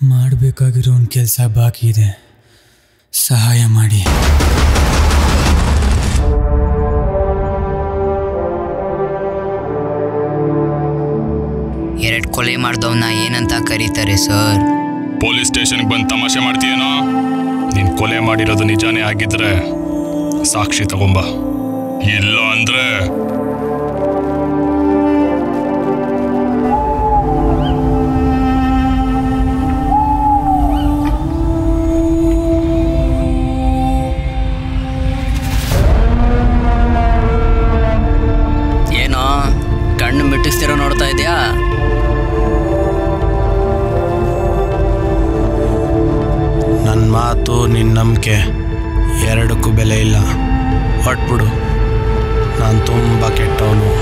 ಮಾಡಬೇಕಾಗಿರೋ ಒಂದು ಕೆಲಸ ಬಾಕಿ ಇದೆ ಸಹಾಯ ಮಾಡಿ ಎರಡು ಕೊಲೆ ಮಾಡ್ದವನ್ನ ಏನಂತ ಕರೀತಾರೆ ಸರ್ ಪೊಲೀಸ್ ಸ್ಟೇಷನ್ಗೆ ಬಂದು ತಮಾಷೆ ಮಾಡ್ತೀಯೇನೋ ನೀನ್ ಕೊಲೆ ಮಾಡಿರೋದು ನಿಜಾನೇ ಆಗಿದ್ರೆ ಸಾಕ್ಷಿ ತಗೊಂಬ ಇಲ್ಲ ಅಂದ್ರೆ ಏನೋ ಕಣ್ಣು ಮಿಟ್ಟಿಸ್ತಿರೋ ನೋಡ್ತಾ ಇದೆಯಾ ನನ್ನ ಮಾತು ನಿನ್ನ ನಂಬಿಕೆ ಎರಡಕ್ಕೂ ಬೆಲೆ ಇಲ್ಲ ಹೊಟ್ಬಿಡು ನಾನು ತುಂಬ ಕೆಟ್ಟವನು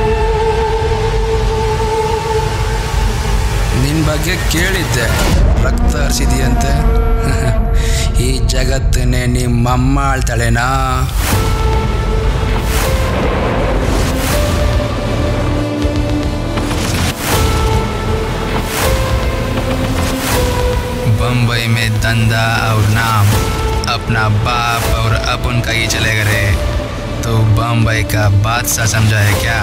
ನಿನ್ನ ಬಗ್ಗೆ ಕೇಳಿದ್ದೆ ರಕ್ತ ಹರಿಸಿದೀಯಂತೆ ಈ ಜಗತ್ತನ್ನೇ ನಿಮ್ಮಮ್ಮ ಆಳ್ತಾಳೆನಾ बम्बई में धंधा और नाम अपना बाप और अपन का ही चले गए तो बम्बई का बादशाह समझा है क्या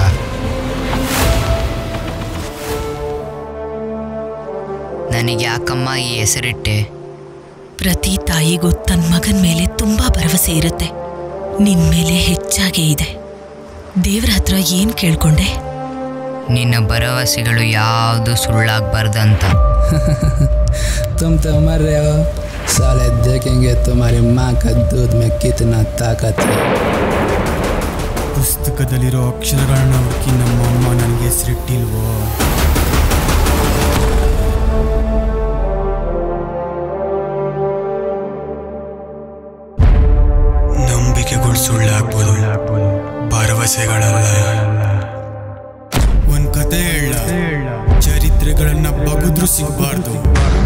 ನನಗೆ ಯಾಕಮ್ಮ ಈ ಹೆಸರಿಟ್ಟೆ ಪ್ರತಿ ತಾಯಿಗೂ ತನ್ನ ಮಗನ ಮೇಲೆ ತುಂಬಾ ಭರವಸೆ ಇರುತ್ತೆ ನಿನ್ ಮೇಲೆ ಹೆಚ್ಚಾಗೇ ಇದೆ ದೇವ್ರ ಹತ್ರ ಏನ್ ಕೇಳ್ಕೊಂಡೆ ನಿನ್ನ ಭರವಸೆಗಳು ಯಾವುದು ಸುಳ್ಳಾಗಬಾರ್ದಂತ तुम तो मर रहे हो साले देखेंगे तुम्हारी माँ का दूध में कितना ताकत है ಪುಸ್ತಕದಲ್ಲಿರೋ ಅಕ್ಷರಗಳನ್ನ ಹುಡುಕಿ ನಮ್ಮ ಅಮ್ಮ ನನಗೆ ಹೆಸರಿಟ್ಟಿಲ್ವೋ ನಂಬಿಕೆಗಳು ಸುಳ್ಳಾಗ್ಬೋದು ಭರವಸೆಗಳಲ್ಲ ಒಂದ್ ಕತೆ ಹೇಳ ಚರಿತ್ರೆಗಳನ್ನ ಬಗುದ್ರು ಸಿಗಬಾರ್ದು